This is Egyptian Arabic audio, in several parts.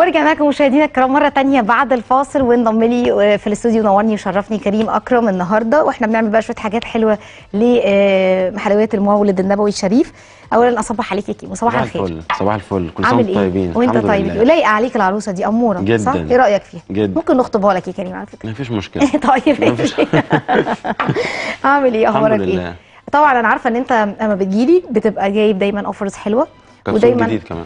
ورجعنا لكم مشاهدينا الكرام مره تانية بعد الفاصل وانضم لي في الاستوديو نورني وشرفني كريم اكرم النهارده واحنا بنعمل بقى شويه حاجات حلوه لحلويات المولد النبوي الشريف اولا اصبح عليك يا كيمو صباح الخير الفل صباح الفل كل سنه عامل وانتم ايه طيبين وانت الحمد طيب لله. لايقه عليك العروسه دي اموره جداً. صح ايه رايك فيها جدا ممكن نخطبها لك يا كريم على فكره مفيش مشكله طيب مفيش- اعمل ايه الحمد اخبارك ايه لله. طبعا انا عارفه ان انت لما بتجيلي بتبقى جايب دايما اوفرز حلوه كبسول جديد كمان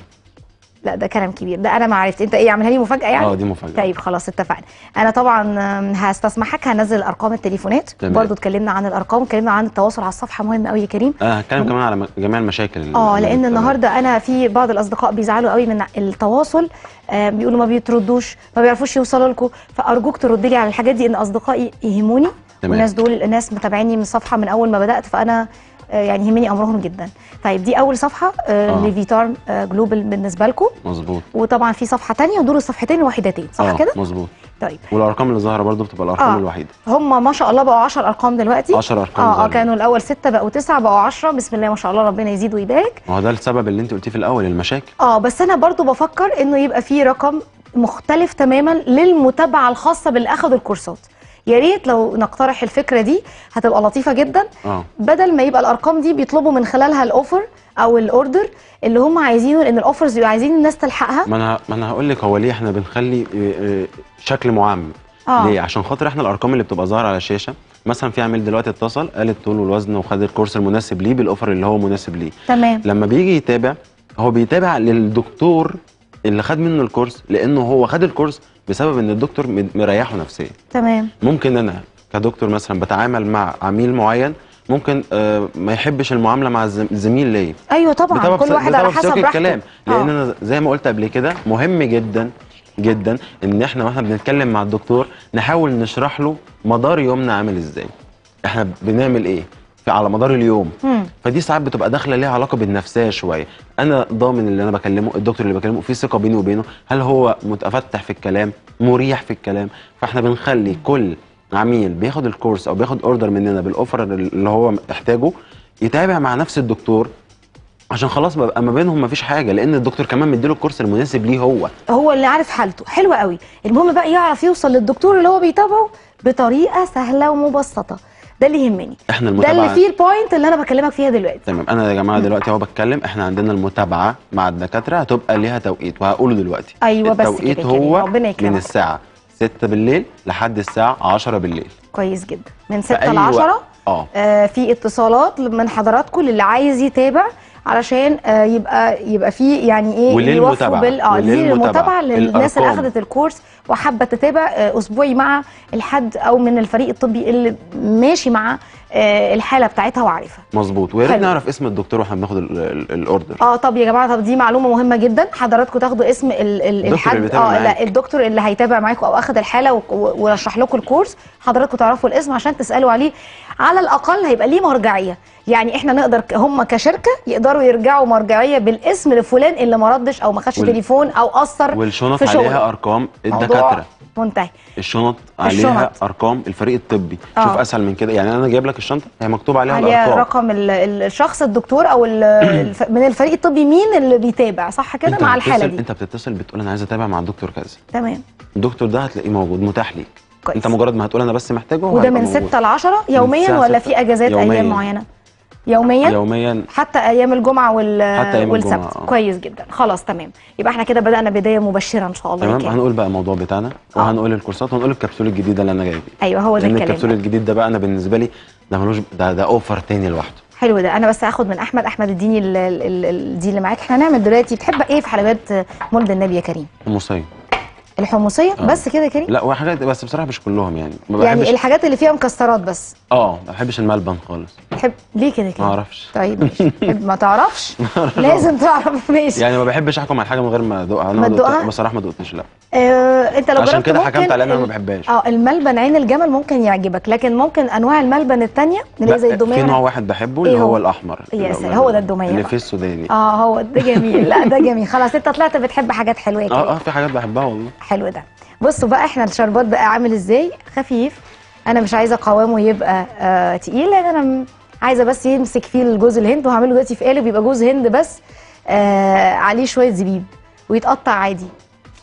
لا ده كلام كبير ده انا ما عرفت انت ايه عاملها لي مفاجاه يعني اه دي مفاجاه طيب خلاص اتفقنا انا طبعا آم، هستسمحك هنزل ارقام التليفونات تمام. برضو اتكلمنا عن الارقام اتكلمنا عن التواصل على الصفحه مهم قوي يا كريم انا هتكلم كمان على م- جميع المشاكل اللي- اه اللي لان بتقابل. النهارده انا في بعض الاصدقاء بيزعلوا قوي من التواصل آه بيقولوا ما بيتردوش ما بيعرفوش يوصلوا لكم فارجوك ترد لي على الحاجات دي ان اصدقائي يهموني تمام. والناس دول ناس متابعيني من الصفحه من اول ما بدات فانا آه يعني يهمني امرهم جدا طيب دي اول صفحه آه آه. لفيتار آه جلوبال بالنسبه لكم مظبوط وطبعا في صفحه تانية ودول الصفحتين الوحيدتين صح اه كده مظبوط طيب والارقام اللي ظاهره برضو بتبقى الارقام آه. الوحيده هم ما شاء الله بقوا 10 ارقام دلوقتي 10 ارقام اه اه ظاهرة. كانوا الاول 6 بقوا 9 بقوا 10 بسم الله ما شاء الله ربنا يزيد ويبارك ما هو ده السبب اللي انت قلتيه في الاول المشاكل اه بس انا برضو بفكر انه يبقى في رقم مختلف تماما للمتابعه الخاصه باللي اخذوا الكورسات يا ريت لو نقترح الفكره دي هتبقى لطيفه جدا اه بدل ما يبقى الارقام دي بيطلبوا من خلالها الاوفر او الاوردر اللي هم عايزينه لان الاوفرز بيبقوا عايزين الناس تلحقها ما انا ما انا هقول لك هو ليه احنا بنخلي آه، آه، شكل معمم آه. ليه عشان خاطر احنا الارقام اللي بتبقى ظاهره على الشاشه مثلا في عميل دلوقتي اتصل قال الطول والوزن وخد الكورس المناسب ليه بالاوفر اللي هو مناسب ليه تمام لما بيجي يتابع هو بيتابع للدكتور اللي خد منه الكورس لانه هو خد الكورس بسبب ان الدكتور م- مريحه نفسيا تمام ممكن انا كدكتور مثلا بتعامل مع عميل معين ممكن آه ما يحبش المعامله مع الزم- الزميل ليا ايوه طبعا كل واحد على بسبب حسب سياق راحته الكلام لان آه. انا زي ما قلت قبل كده مهم جدا جدا ان احنا واحنا بنتكلم مع الدكتور نحاول نشرح له مدار يومنا عامل ازاي احنا بنعمل ايه في على مدار اليوم مم. فدي ساعات بتبقى داخله ليها علاقه بالنفسيه شويه انا ضامن اللي انا بكلمه الدكتور اللي بكلمه في ثقه بيني وبينه هل هو متفتح في الكلام مريح في الكلام فاحنا بنخلي كل عميل بياخد الكورس او بياخد اوردر مننا بالاوفر اللي هو محتاجه يتابع مع نفس الدكتور عشان خلاص بقى ما بينهم مفيش حاجه لان الدكتور كمان مديله الكورس المناسب ليه هو هو اللي عارف حالته حلو قوي المهم بقى يعرف يوصل للدكتور اللي هو بيتابعه بطريقه سهله ومبسطه ده اللي يهمني احنا ده المتابعه اللي فيه البوينت اللي انا بكلمك فيها دلوقتي تمام انا يا جماعه دلوقتي اهو بتكلم احنا عندنا المتابعه مع الدكاتره هتبقى ليها توقيت وهقوله دلوقتي أيوة بس التوقيت كده كده، هو ربنا يكرمك. من الساعه 6 بالليل لحد الساعه 10 بالليل كويس جدا من في 6 أي ل 10 وقت. اه آه في اتصالات من حضراتكم للي عايز يتابع علشان آه يبقى يبقى في يعني ايه وللمتابعة. بال اه دي وللمتابعة. المتابعه للناس اللي الأرقام. اخذت الكورس وحابه تتابع آه اسبوعي مع الحد او من الفريق الطبي اللي ماشي مع آه الحاله بتاعتها وعارفها مظبوط ويا ريت حلو. نعرف اسم الدكتور واحنا بناخد ال- ال- الاوردر اه طب يا جماعه طب دي معلومه مهمه جدا حضراتكم تاخدوا اسم ال ال اللي الحد بيتابع اه معاك. لا الدكتور اللي هيتابع معاكم او اخذ الحاله و- و- ويشرح لكم الكورس حضراتكم تعرفوا الاسم عشان تسالوا عليه على الاقل هيبقى ليه مرجعيه يعني احنا نقدر ك- هم كشركه يقدروا يرجعوا مرجعيه بالاسم لفلان اللي ما ردش او ما خدش وال- تليفون او اثر والشنط في شغله. عليها ارقام موضوع الدكاتره منتهي الشنط عليها الشنط. ارقام الفريق الطبي آه. شوف اسهل من كده يعني انا جايب لك الشنطه هي مكتوب عليها, عليها الارقام رقم ال- ال- الشخص الدكتور او ال- الف- من الفريق الطبي مين اللي بيتابع صح كده انت مع الحاله بتتصل- دي انت بتتصل بتقول انا عايز اتابع مع الدكتور كذا تمام الدكتور ده هتلاقيه موجود متاح ليك كويس. انت مجرد ما هتقول انا بس محتاجه هو وده هيبقى من موجود. 6 ل 10 يوميا الساعة ولا 6 في اجازات يومياً. ايام معينه يوميا يوميا حتى ايام الجمعه وال... حتى أيام والسبت الجمعة، آه. كويس جدا خلاص تمام يبقى احنا كده بدانا بدايه مبشره ان شاء الله تمام يا كريم. هنقول بقى الموضوع بتاعنا وهنقول الكورسات وهنقول الكبسول الجديده اللي انا جايبه ايوه هو ده لان الكلام الكبسول بقى. الجديد ده بقى انا بالنسبه لي ده ملوش ده ده اوفر تاني لوحده حلو ده انا بس هاخد من احمد احمد اديني ال... ال... ال... ال- دي اللي معاك احنا هنعمل دلوقتي بتحب ايه في حلويات مولد النبي يا كريم حمصيه الحمصيه آه. بس كده يا كريم لا وحاجات بس بصراحه مش كلهم يعني ما يعني بحبش الحاجات اللي فيها مكسرات بس اه ما بحبش الملبن خالص تحب ليه كده كده ما اعرفش طيب ماشي تحب ما تعرفش لازم تعرف ماشي يعني ما بحبش احكم على حاجه من غير ما ادوقها انا ما ما دقت- تدوقها؟ بصراحه ما دقتش لا آه، انت لو عشان جربت كده ممكن حكمت على إن أنا ما ال- بحبهاش. اه الملبن عين الجمل ممكن يعجبك لكن ممكن انواع الملبن التانية اللي هي زي لا، الدوميه في نوع واحد بحبه اللي إيه هو, هو؟ الاحمر يا اللي سلام، هو ده الدومية اللي بقى. فيه السوداني اه هو ده جميل لا ده جميل خلاص انت طلعت بتحب حاجات حلوه يا كريم اه اه في حاجات بحبها والله حلو ده بصوا بقى احنا الشربات بقى عامل ازاي خفيف انا مش عايزه قوامه يبقى آه تقيل لان انا م- عايزه بس يمسك فيه الجوز الهند وهعمله دلوقتي في قالب يبقى جوز هند بس آه عليه شويه زبيب ويتقطع عادي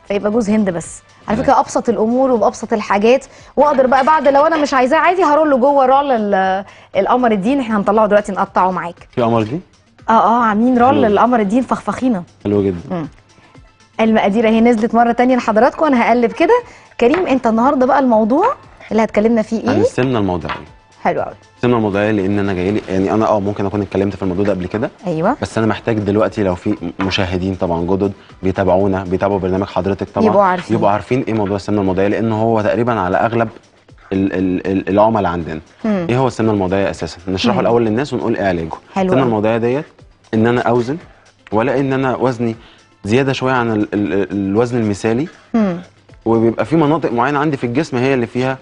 فيبقى جوز هند بس على فكره ابسط الامور وبابسط الحاجات واقدر بقى بعد لو انا مش عايزاه عادي هرول له جوه رول ال- القمر الدين احنا هنطلعه دلوقتي نقطعه معاك في قمر دي اه اه عاملين رول حلو. القمر الدين فخفخينه حلو جدا المقادير اهي نزلت مره تانية لحضراتكم انا هقلب كده كريم انت النهارده بقى الموضوع اللي هتكلمنا فيه عن ايه السمنه الموضعيه حلو قوي السمنه الموضعيه لان انا جاي لي يعني انا اه ممكن اكون اتكلمت في الموضوع ده قبل كده ايوه بس انا محتاج دلوقتي لو في مشاهدين طبعا جدد بيتابعونا بيتابعوا برنامج حضرتك طبعا يبقوا عارفين. يبقوا عارفين ايه موضوع السمنه الموضعيه لان هو تقريبا على اغلب ال- ال- ال- العملاء عندنا مم. ايه هو السمنه الموضعيه اساسا نشرحه مم. الاول للناس ونقول ايه علاجه حلو السمنه أوي. الموضعيه ديت ان انا اوزن ولا ان انا وزني زياده شويه عن ال ال الوزن المثالي مم. وبيبقى في مناطق معينه عندي في الجسم هي اللي فيها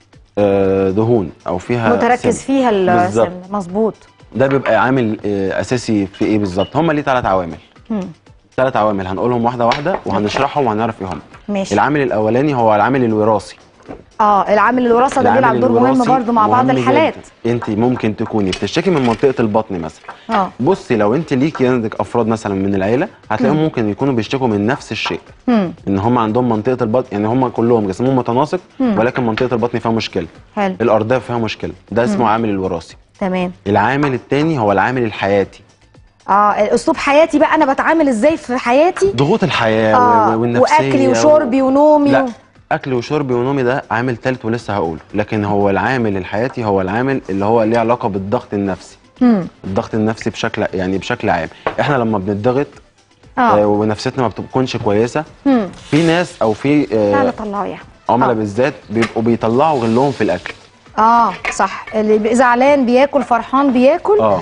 آه، دهون او فيها متركز سمن. فيها بالظبط. السمنه مظبوط ده بيبقى عامل آه، اساسي في ايه بالظبط هم ليه ثلاث عوامل مم. ثلاث عوامل هنقولهم واحده واحده وهنشرحهم وهنعرف ايه هم ماشي العامل الاولاني هو العامل الوراثي اه العامل الوراثه ده بيلعب العامل دور مهم الوراثي برضه مع بعض مهم الحالات جداً. انت ممكن تكوني بتشتكي من منطقه البطن مثلا اه بصي لو انت ليكي عندك افراد مثلا من العيله هتلاقيهم ممكن يكونوا بيشتكوا من نفس الشيء مم. ان هم عندهم منطقه البطن يعني هم كلهم جسمهم متناسق مم. ولكن منطقه البطن فيها مشكله حلو الارداف فيها مشكله ده اسمه عامل الوراثي تمام العامل الثاني هو العامل الحياتي اه اسلوب حياتي بقى انا بتعامل ازاي في حياتي ضغوط الحياه اه و- والنفسيه واكلي و- وشربي ونومي لا و... اكل وشربي ونومي ده عامل ثالث ولسه هقوله لكن هو العامل الحياتي هو العامل اللي هو ليه علاقه بالضغط النفسي مم. الضغط النفسي بشكل يعني بشكل عام احنا لما بنضغط آه اه ونفسيتنا ما بتكونش كويسه مم. في ناس او في لا لا آه طلعوا يا عملاء آه. بالذات بيبقوا بيطلعوا غلهم في الاكل اه صح اللي بي- زعلان بياكل فرحان بياكل اه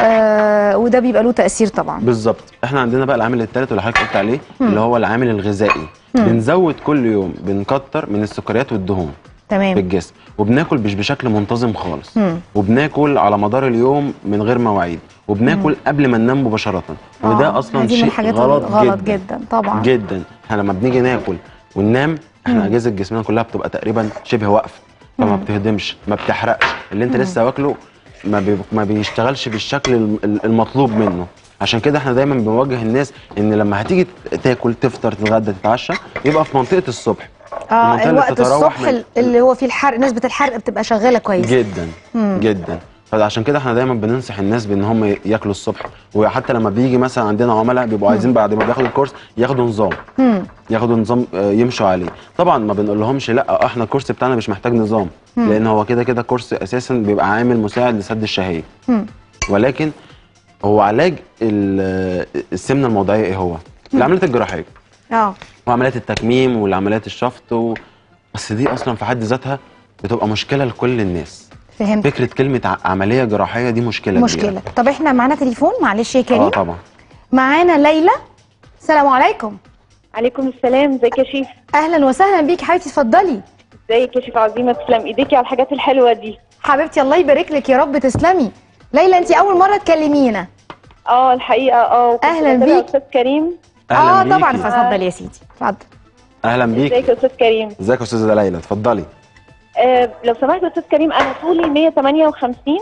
آه وده بيبقى له تاثير طبعا بالظبط احنا عندنا بقى العامل الثالث اللي حضرتك قلت عليه اللي هو العامل الغذائي بنزود كل يوم بنكتر من السكريات والدهون في تمام الجسم وبناكل مش بشكل منتظم خالص مم. وبناكل على مدار اليوم من غير مواعيد وبناكل قبل ما ننام مباشره وده آه، اصلا هذه من شيء الحاجات غلط, غلط جدا جدا طبعا جدا احنا لما بنيجي ناكل وننام احنا اجهزه جسمنا كلها بتبقى تقريبا شبه واقفه فما بتهدمش ما بتحرقش اللي انت لسه واكله ما, بي... ما بيشتغلش بالشكل الم- ال- المطلوب منه عشان كده احنا دايما بنوجه الناس ان لما هتيجي تاكل تفطر تتغدى تتعشى يبقى في منطقه الصبح اه المنطقة اللي الوقت بتتراوح الصبح من- اللي هو فيه الحرق نسبه الحرق بتبقى شغاله كويس جدا جدا فعشان كده احنا دايما بننصح الناس بان هم ياكلوا الصبح وحتى لما بيجي مثلا عندنا عملاء بيبقوا عايزين بعد ما بياخدوا الكورس ياخدوا نظام مم. ياخدوا نظام آه، يمشوا عليه طبعا ما بنقول لهمش لا احنا الكورس بتاعنا مش محتاج نظام لان هو كده كده كورس اساسا بيبقى عامل مساعد لسد الشهيه مم. ولكن هو علاج ال- السمنه الموضعيه ايه هو العمليات الجراحيه اه وعمليات التكميم والعمليات الشفط و... بس دي اصلا في حد ذاتها بتبقى مشكله لكل الناس فهمت فكره كلمه ع- عمليه جراحيه دي مشكله مشكله كبيرة. طب احنا معانا تليفون معلش يا اه كريم طبعا معانا ليلى السلام عليكم عليكم السلام ازيك يا شيف اهلا وسهلا بيكي حبيبتي اتفضلي ازيك يا شيف عظيمه تسلم ايديكي على الحاجات الحلوه دي حبيبتي الله يبارك لك يا رب تسلمي ليلى انت اول مره تكلمينا اه الحقيقه اه وكنت أهلاً بتابع بيك. استاذ كريم اه اهلا طبعا بيكي اتفضل يا سيدي اتفضل اهلا ازيك بيك يا استاذ كريم ازيك يا استاذه ليلى اتفضلي آه لو سمحت يا استاذ كريم انا طولي 158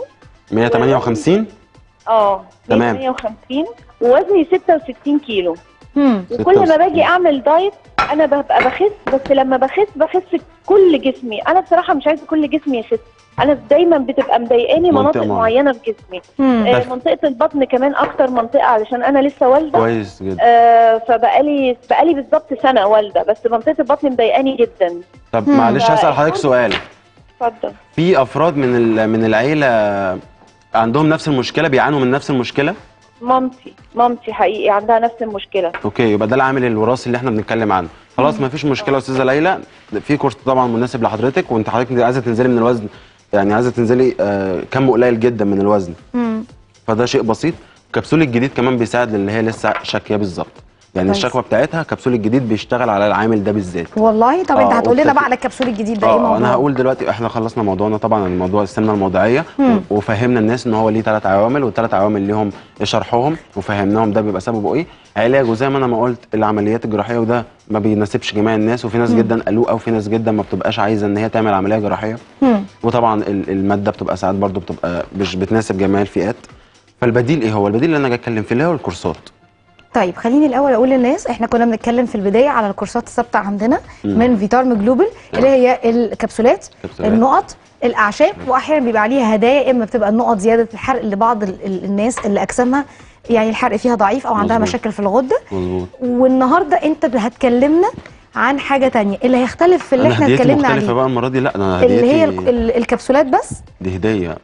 158 اه تمام. 158 ووزني 66 كيلو مم. وكل ما 66. باجي اعمل دايت انا ببقى بخس بس لما بخس بخس كل جسمي انا بصراحه مش عايزه كل جسمي يخس انا دايما بتبقى مضايقاني منطقة مناطق معينة. معينه في جسمي مم. آه طيب. منطقه البطن كمان اكتر منطقه علشان انا لسه والده كويس جدا آه فبقالي بقالي بالظبط سنه والده بس منطقه البطن مضايقاني جدا طب مم. معلش هسال حضرتك سؤال اتفضل في افراد من ال- من العيله عندهم نفس المشكله بيعانوا من نفس المشكله مامتي مامتي حقيقي عندها نفس المشكله اوكي يبقى ده العامل الوراثي اللي احنا بنتكلم عنه خلاص ما فيش مشكله يا استاذه ليلى في كورس طبعا مناسب لحضرتك وانت حضرتك عايزه تنزلي من الوزن يعني عايزه تنزلي آه كم قليل جدا من الوزن مم. فده شيء بسيط كبسول الجديد كمان بيساعد للي هي لسه شاكيه بالظبط يعني كويس. الشكوى بتاعتها كبسول الجديد بيشتغل على العامل ده بالذات والله طب انت آه، هتقول لنا والتك- بقى على الكبسول الجديد ده ايه اه موضوع انا هقول دلوقتي احنا خلصنا موضوعنا طبعا عن موضوع السمنه الموضعيه مم. و- وفهمنا الناس ان هو ليه ثلاث عوامل والثلاث عوامل ليهم شرحهم وفهمناهم ده بيبقى سببه ايه علاجه زي ما انا ما قلت العمليات الجراحيه وده ما بيناسبش جميع الناس وفي ناس جدا قلوقه وفي ناس جدا ما بتبقاش عايزه ان هي تعمل عمليه جراحيه مم. وطبعا ال- الماده بتبقى ساعات برضو بتبقى مش بتناسب جميع الفئات فالبديل ايه هو البديل اللي انا جاي اتكلم فيه اللي هو الكورسات طيب خليني الاول اقول للناس احنا كنا بنتكلم في البدايه على الكورسات الثابته عندنا مم. من فيتارم جلوبال اللي هي الكبسولات كبسولات. النقط الاعشاب واحيانا بيبقى عليها هدايا اما بتبقى النقط زياده الحرق لبعض ال- ال- الناس اللي اجسامها يعني الحرق فيها ضعيف او عندها مظبوط. مشاكل في الغده مظبوط والنهارده انت هتكلمنا عن حاجه تانية اللي هيختلف في اللي انا احنا هديتي اتكلمنا مختلفه عليه بقى المره دي لا انا اللي هي هديتي ال- ال- الكبسولات بس دي هديه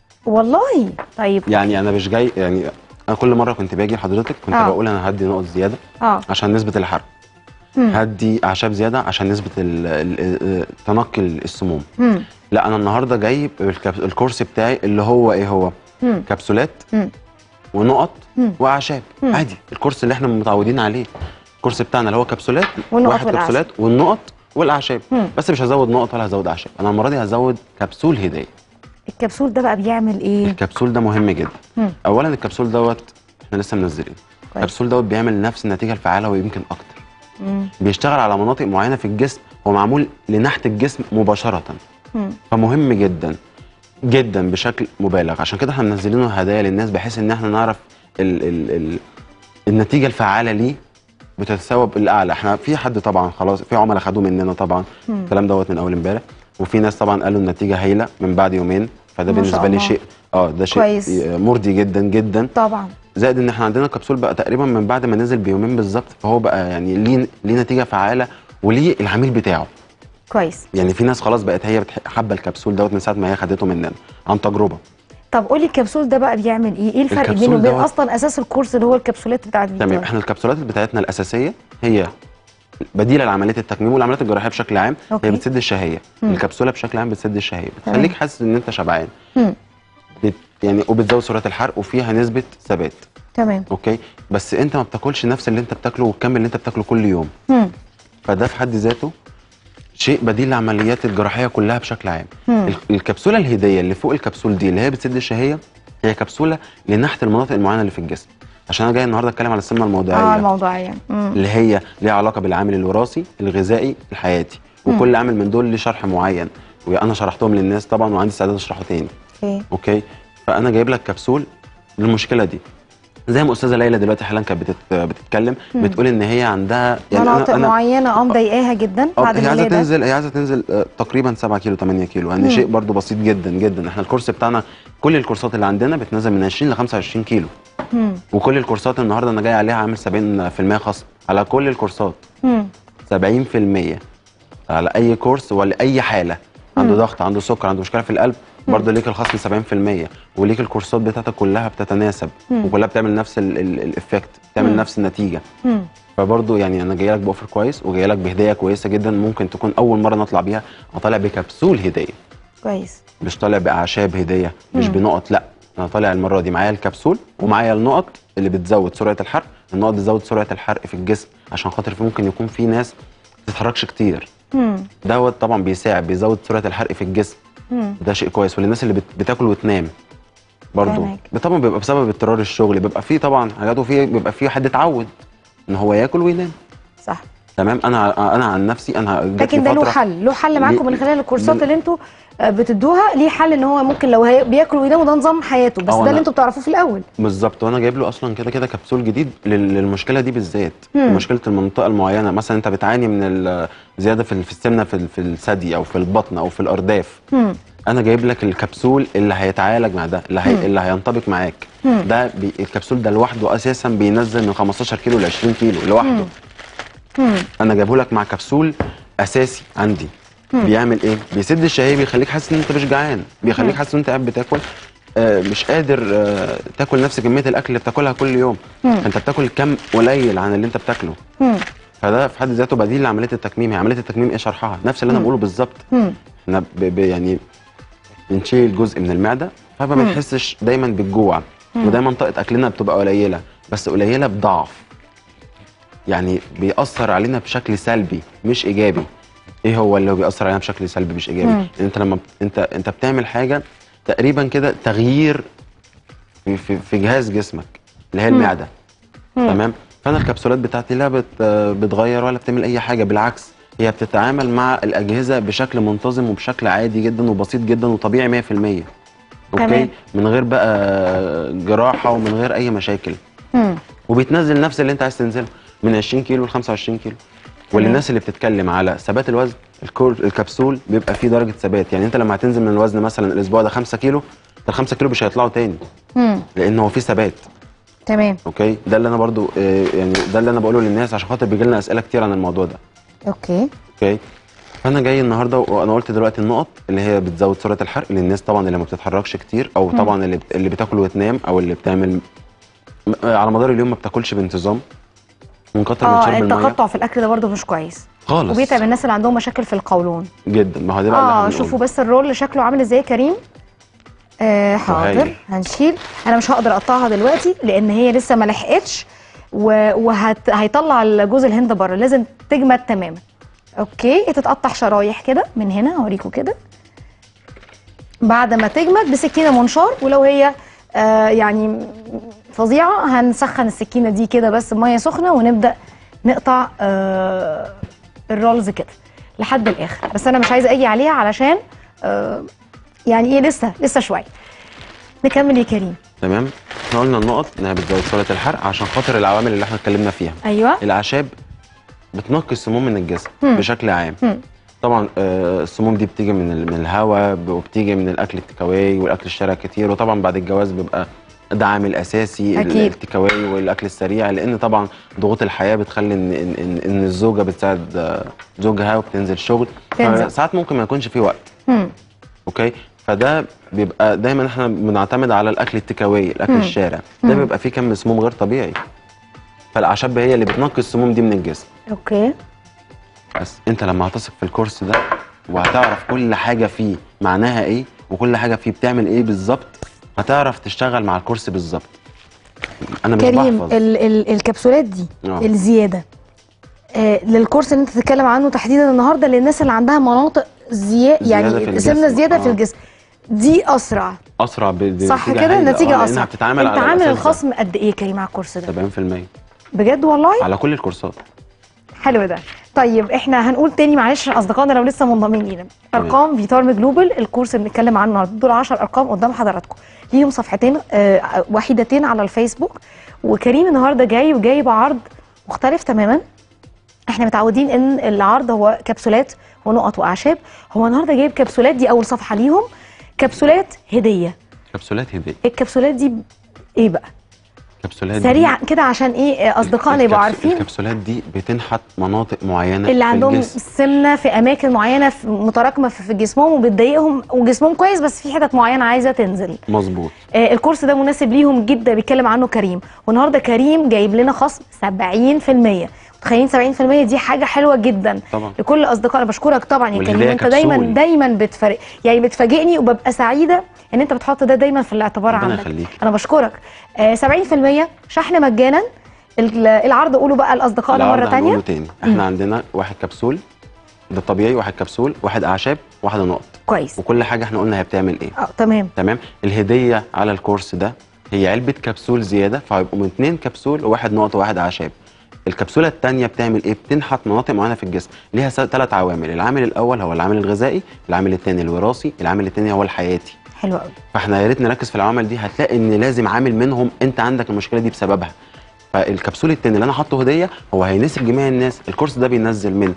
والله طيب يعني انا مش جاي يعني انا كل مره كنت باجي لحضرتك كنت آه. بقول انا هدي نقط زياده اه عشان نسبه الحرق مم. هدي اعشاب زياده عشان نسبه ال- ال- ال- تنقي السموم مم. لا انا النهارده جاي بالكب- الكورس بتاعي اللي هو ايه هو مم. كبسولات مم. ونقط مم. واعشاب مم. عادي الكورس اللي احنا متعودين عليه الكورس بتاعنا اللي هو كبسولات والنقط واحد والأعشاب. كبسولات والنقط والاعشاب مم. بس مش هزود نقط ولا هزود اعشاب انا المره دي هزود كبسول هديه الكبسول ده بقى بيعمل ايه الكبسول ده مهم جدا مم. اولا الكبسول دوت احنا لسه منزلين كويس. الكبسول دوت بيعمل نفس النتيجه الفعاله ويمكن اكتر مم. بيشتغل على مناطق معينه في الجسم هو معمول لنحت الجسم مباشره مم. فمهم جدا جدا بشكل مبالغ عشان كده احنا منزلينه هدايا للناس بحيث ان احنا نعرف ال ال ال النتيجه الفعاله ليه بتتساوى بالاعلى احنا في حد طبعا خلاص في عملاء خدوه مننا طبعا مم. الكلام دوت من اول امبارح وفي ناس طبعا قالوا النتيجه هايله من بعد يومين فده ما شاء بالنسبه لي الله. شيء اه ده شيء كويس. مرضي جدا جدا طبعا زائد ان احنا عندنا الكبسول بقى تقريبا من بعد ما نزل بيومين بالظبط فهو بقى يعني ليه ليه نتيجه فعاله وليه العميل بتاعه كويس يعني في ناس خلاص بقت هي بتح- حابه الكبسول دوت من ساعه ما هي خدته مننا عن تجربه طب قولي الكبسول ده بقى بيعمل ايه ايه الفرق الكبسول بينه وبين دوت- اصلا اساس الكورس اللي هو الكبسولات بتاعت تمام فيتارم احنا الكبسولات بتاعتنا الاساسيه هي بديله لعمليات التكميم والعمليات الجراحيه بشكل عام أوكي. هي بتسد الشهيه مم. الكبسوله بشكل عام بتسد الشهيه تمام. بتخليك حاسس ان انت شبعان مم. بت يعني وبتزود سرعه الحرق وفيها نسبه ثبات تمام اوكي بس انت ما بتاكلش نفس اللي انت بتاكله والكم اللي انت بتاكله كل يوم مم. فده في حد ذاته شيء بديل للعمليات الجراحيه كلها بشكل عام مم. ال- الكبسوله الهديه اللي فوق الكبسول دي اللي هي بتسد الشهيه هي كبسوله لنحت المناطق المعينه اللي في الجسم عشان انا جاي النهارده اتكلم على السمنه الموضعيه اه الموضوعيه مم. اللي هي ليها علاقه بالعامل الوراثي الغذائي الحياتي وكل عامل من دول ليه شرح معين وانا شرحتهم للناس طبعا وعندي استعداد اشرحه تاني اوكي اوكي فانا جايب لك كبسول للمشكله دي زي ما استاذه ليلى دلوقتي حالا كانت بتت... بتتكلم بتقول ان هي عندها مناطق معينه اه مضايقاها جدا آه، بعد هي عايزه الولاده تنزل هي عايزه تنزل آه، تقريبا 7 كيلو 8 كيلو يعني مم. شيء برضو بسيط جدا جدا احنا الكورس بتاعنا كل الكورسات اللي عندنا بتنزل من 20 ل 25 كيلو مم. وكل الكورسات النهارده انا جاي عليها عامل 70% خصم على كل الكورسات مم. 70% على اي كورس ولا اي حاله عنده ضغط عنده سكر عنده مشكله في القلب برضه ليك الخصم 70% وليك الكورسات بتاعتك كلها بتتناسب مم. وكلها بتعمل نفس الايفكت بتعمل مم. نفس النتيجه مم. فبرضه يعني انا جاي لك باوفر كويس وجاي لك بهديه كويسه جدا ممكن تكون اول مره نطلع بيها انا طالع بكبسول هديه كويس مش طالع باعشاب هديه مش مم. بنقط لا انا طالع المره دي معايا الكبسول ومعايا النقط اللي بتزود سرعه الحرق النقط بتزود سرعه الحرق في الجسم عشان خاطر في ممكن يكون في ناس ما بتتحركش كتير مم. دوت طبعا بيساعد بيزود سرعه الحرق في الجسم مم. وده شيء كويس وللناس اللي بت- بتاكل وتنام برضه فاهمك. طبعا بيبقى بسبب اضطرار الشغل بيبقى فيه طبعا حاجات وفيه بيبقى فيه حد اتعود ان هو ياكل وينام صح تمام انا انا عن نفسي انا جات لكن لي ده له فترة- حل له حل معاكم من ليه- خلال الكورسات من- اللي انتوا آه، بتدوها ليه حل ان هو ممكن لو هي بياكل وينام وده نظام حياته بس أو ده أنا- اللي انتوا بتعرفوه في الاول بالظبط وانا جايب له اصلا كده كده كبسول جديد لل- للمشكله دي بالذات مم. مشكله المنطقه المعينه مثلا انت بتعاني من الزياده في في السمنه في ال- في الثدي او في البطن او في الارداف مم. انا جايب لك الكبسول اللي هيتعالج مع ده اللي, هي... اللي هينطبق معاك مم. ده بي... الكبسول ده لوحده اساسا بينزل من 15 كيلو ل 20 كيلو لوحده مم. انا جايبه لك مع كبسول اساسي عندي بيعمل ايه بيسد الشهيه بيخليك حاسس ان انت مش جعان بيخليك حاسس ان انت قاعد بتاكل آه مش قادر آه تاكل نفس كميه الاكل اللي بتاكلها كل يوم مم. انت بتاكل كم قليل عن اللي انت بتاكله مم. فده في حد ذاته بديل لعمليه التكميم هي عمليه التكميم ايه شرحها نفس اللي انا بقوله بالظبط مم. احنا ب... ب... يعني بنشيل جزء من المعده فما مم. بنحسش دايما بالجوع ودايما طاقه اكلنا بتبقى قليله بس قليله بضعف يعني بيأثر علينا بشكل سلبي مش ايجابي ايه هو اللي هو بيأثر علينا بشكل سلبي مش ايجابي مم. انت لما ب- انت انت بتعمل حاجه تقريبا كده تغيير في, في, في جهاز جسمك اللي هي المعده تمام فانا الكبسولات بتاعتي لا بت بتغير ولا بتعمل اي حاجه بالعكس هي بتتعامل مع الاجهزه بشكل منتظم وبشكل عادي جدا وبسيط جدا وطبيعي 100% اوكي تمام. من غير بقى جراحه ومن غير اي مشاكل مم. وبتنزل نفس اللي انت عايز تنزله من 20 كيلو ل 25 كيلو وللناس اللي بتتكلم على ثبات الوزن الكور الكبسول بيبقى فيه درجه ثبات يعني انت لما هتنزل من الوزن مثلا الاسبوع ده 5 كيلو ال 5 كيلو مش هيطلعوا تاني امم لان هو فيه ثبات تمام اوكي ده اللي انا برضو آه، يعني ده اللي انا بقوله للناس عشان خاطر بيجي لنا اسئله كتير عن الموضوع ده اوكي اوكي فانا جاي النهارده وانا قلت دلوقتي النقط اللي هي بتزود سرعه الحرق للناس طبعا اللي ما بتتحركش كتير او طبعا اللي بت... اللي بتاكل وتنام او اللي بتعمل م- آه، على مدار اليوم ما بتاكلش بانتظام من كتر من اه شرب الميه التقطع في الاكل ده برضو مش كويس خالص وبيتعب الناس اللي عندهم مشاكل في القولون جدا ما هو ده بقى اللي اه احنا شوفوا بنقوله. بس الرول شكله عامل ازاي يا كريم آه حاضر وهايل. هنشيل انا مش هقدر اقطعها دلوقتي لان هي لسه ما لحقتش وهيطلع الجوز الهند بره لازم تجمد تماما اوكي تتقطع شرايح كده من هنا هوريكم كده بعد ما تجمد بسكينه منشار ولو هي آه يعني فظيعه هنسخن السكينه دي كده بس بميه سخنه ونبدا نقطع آه الرولز كده لحد الاخر بس انا مش عايزه اجي عليها علشان آه يعني ايه لسه لسه شويه نكمل يا كريم تمام احنا قلنا النقط انها بتزود سرعه الحرق عشان خاطر العوامل اللي احنا اتكلمنا فيها ايوه الاعشاب بتنقي السموم من الجسم مم. بشكل عام مم. طبعا آه، السموم دي بتيجي من ال- من الهواء ب- وبتيجي من الاكل التكاوي والاكل الشارع كتير وطبعا بعد الجواز بيبقى ده عامل اساسي ال- أكيد. التكاوي والاكل السريع لان طبعا ضغوط الحياه بتخلي ان ان, إن, إن الزوجه بتساعد آه، زوجها وبتنزل شغل تنزل. ساعات ممكن ما يكونش في وقت مم. اوكي فده بيبقى دايما احنا بنعتمد على الاكل التكاوي الاكل مم. الشارع ده مم. بيبقى فيه كم سموم غير طبيعي فالاعشاب هي اللي بتنقي السموم دي من الجسم اوكي بس انت لما هتثق في الكورس ده وهتعرف كل حاجه فيه معناها ايه وكل حاجه فيه بتعمل ايه بالظبط هتعرف تشتغل مع الكورس بالظبط انا مش كريم بحفظ ال ال الكبسولات دي آه. الزياده آه للكورس اللي انت بتتكلم عنه تحديدا النهارده للناس اللي عندها مناطق زي... زيادة في يعني الجسم. سمنه زياده في آه. الجسم دي اسرع اسرع ب- بنتيجة صح كده هايلة. النتيجه آه، لأنها اسرع بتتعامل انت على عامل الأساس ده. الخصم قد ايه يا كريم على الكورس ده 70% بجد والله على كل الكورسات حلو ده طيب احنا هنقول تاني معلش عشان اصدقائنا لو لسه منضمين لينا تمام. ارقام فيتارم جلوبال الكورس اللي بنتكلم عنه النهارده دول 10 ارقام قدام حضراتكم ليهم صفحتين آه وحيدتين على الفيسبوك وكريم النهارده جاي وجايب عرض مختلف تماما احنا متعودين ان العرض هو كبسولات ونقط واعشاب هو النهارده جايب كبسولات دي اول صفحه ليهم كبسولات هديه كبسولات هديه الكبسولات دي ايه بقى كبسولات دي- سريعا كده عشان ايه آه، اصدقائنا يبقوا الكبس- عارفين الكبسولات دي بتنحت مناطق معينه اللي في عندهم الجسم. سمنه في اماكن معينه في متراكمه في في جسمهم وبتضايقهم وجسمهم كويس بس في حتت معينه عايزه تنزل مظبوط آه الكورس ده مناسب ليهم جدا بيتكلم عنه كريم والنهارده كريم جايب لنا خصم 70% متخيلين 70% دي حاجه حلوه جدا طبعا لكل اصدقائنا بشكرك طبعا يا كريم والهدايا انت دايما كبسول. دايما بتفرق يعني بتفاجئني وببقى سعيده ان انت بتحط ده دايما في الاعتبار ربنا عندك يخليك. انا بشكرك آه 70% شحن مجانا ال- العرض قولوا بقى لاصدقائنا العرض مره تانية هنقوله تاني احنا عندنا واحد كبسول ده طبيعي واحد كبسول واحد اعشاب واحد نقط كويس وكل حاجه احنا قلنا هي بتعمل ايه اه تمام تمام الهديه على الكورس ده هي علبه كبسول زياده فهيبقوا من اتنين كبسول وواحد نقط وواحد اعشاب الكبسوله الثانيه بتعمل ايه بتنحت مناطق معينه في الجسم ليها ثلاث عوامل العامل الاول هو العامل الغذائي العامل الثاني الوراثي العامل الثاني هو الحياتي حلو قوي فاحنا يا ريت نركز في العوامل دي هتلاقي ان لازم عامل منهم انت عندك المشكله دي بسببها فالكبسول التاني اللي انا حاطه هديه هو هيناسب جميع الناس الكورس ده بينزل من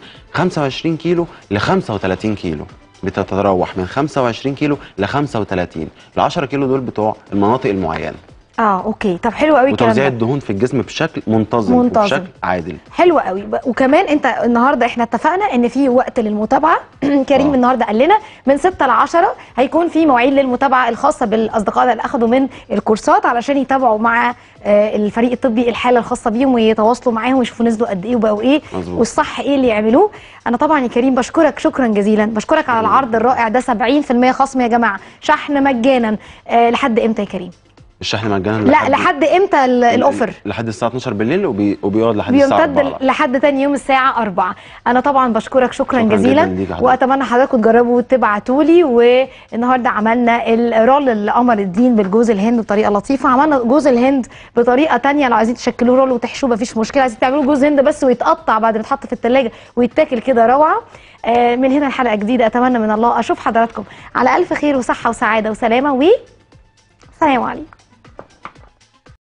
25 كيلو ل 35 كيلو بتتراوح من 25 كيلو ل 35 ال 10 كيلو دول بتوع المناطق المعينه اه اوكي طب حلو قوي الكلام وتوزيع ده الدهون في الجسم بشكل منتظم, منتظم. وبشكل عادل حلو قوي ب- وكمان انت النهارده احنا اتفقنا ان في وقت للمتابعه كريم آه. النهارده قال لنا من 6 ل 10 هيكون في مواعيد للمتابعه الخاصه بالاصدقاء اللي اخذوا من الكورسات علشان يتابعوا مع آه، الفريق الطبي الحاله الخاصه بيهم ويتواصلوا معاهم ويشوفوا نزلوا قد ايه وبقوا ايه مظبوط. والصح ايه اللي يعملوه انا طبعا يا كريم بشكرك شكرا جزيلا بشكرك على العرض الرائع ده 70% خصم يا جماعه شحن مجانا آه، لحد امتى يا كريم الشحن مجانا لا لحد امتى ال- الاوفر لحد الساعه 12 بالليل وبي... وبيقعد لحد الساعه بيمتد 4 لحد تاني يوم الساعة 4 أنا طبعا بشكرك شكرا, شكراً جزيلا جداً ليك يا حضرتك. وأتمنى حضراتكم تجربوا وتبعتوا لي والنهاردة عملنا الرول اللي قمر الدين بالجوز الهند بطريقة لطيفة عملنا جوز الهند بطريقة تانية لو عايزين تشكلوه رول وتحشوه مفيش مشكلة عايزين تعملوه جوز هند بس ويتقطع بعد ما يتحط في التلاجة ويتاكل كده روعة آه، من هنا الحلقة جديدة أتمنى من الله أشوف حضراتكم على ألف خير وصحة وسعادة وسلامة و سلام عليكم